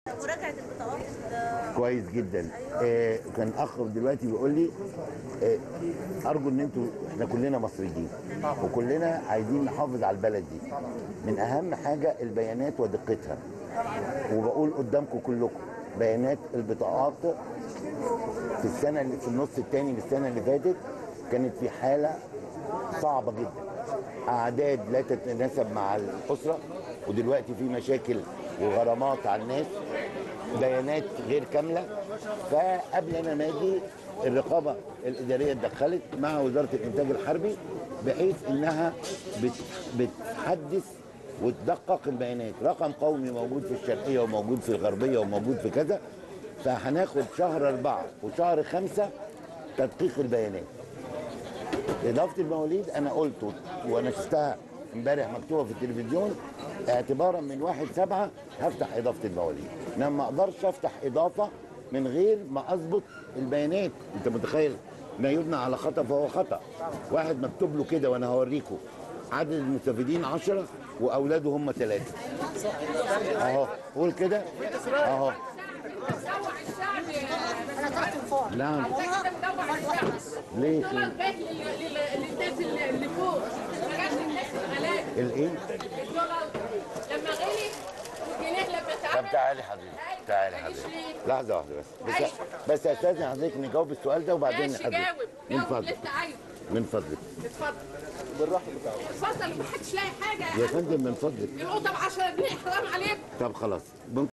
مراجعه البطاقات ال- كويس جدا آه كان اخ دلوقتي بيقول لي آه ارجو ان انتوا احنا كلنا مصريين وكلنا عايزين نحافظ على البلد دي من اهم حاجه البيانات ودقتها وبقول قدامكم كلكم بيانات البطاقات في السنه اللي في النص الثاني من السنه اللي فاتت كانت في حاله صعبه جدا اعداد لا تتناسب مع الاسره ودلوقتي في مشاكل وغرامات على الناس بيانات غير كامله فقبل انا ما اجي الرقابه الاداريه اتدخلت مع وزاره الانتاج الحربي بحيث انها بت- بتحدث وتدقق البيانات رقم قومي موجود في الشرقيه وموجود في الغربيه وموجود في كذا فهناخد شهر أربعة وشهر خمسة تدقيق البيانات إضافة المواليد أنا قلت وأنا شفتها امبارح مكتوبة في التلفزيون اعتبارا من واحد سبعة هفتح إضافة المواليد إنما ما أقدرش أفتح إضافة من غير ما أظبط البيانات أنت متخيل ما يبنى على خطأ فهو خطأ واحد مكتوب له كده وأنا هوريكم عدد المستفيدين عشرة وأولاده هم ثلاثة أهو قول كده أهو دور الشعب انا تحت الفار نعم دور الشعب ليه دول البيت لل- لل- للناس اللي اللي فوق ما كانش الناس الغلابه الإيه؟ الدولار لما غلي والجنيه لما طب اتعمل تعالي حضرتك تعالي حضرتك لحظة واحدة بس بس بس استاذن حضرتك نجاوب السؤال ده وبعدين ماشي حضرتك جاوب من جاوب اللي فضلك انت عايزه من فضلك اتفضل بالراحه اتفضل ما حدش لاقي حاجه يا فندم من فضلك القطه ب 10 جنيه حرام عليك طب خلاص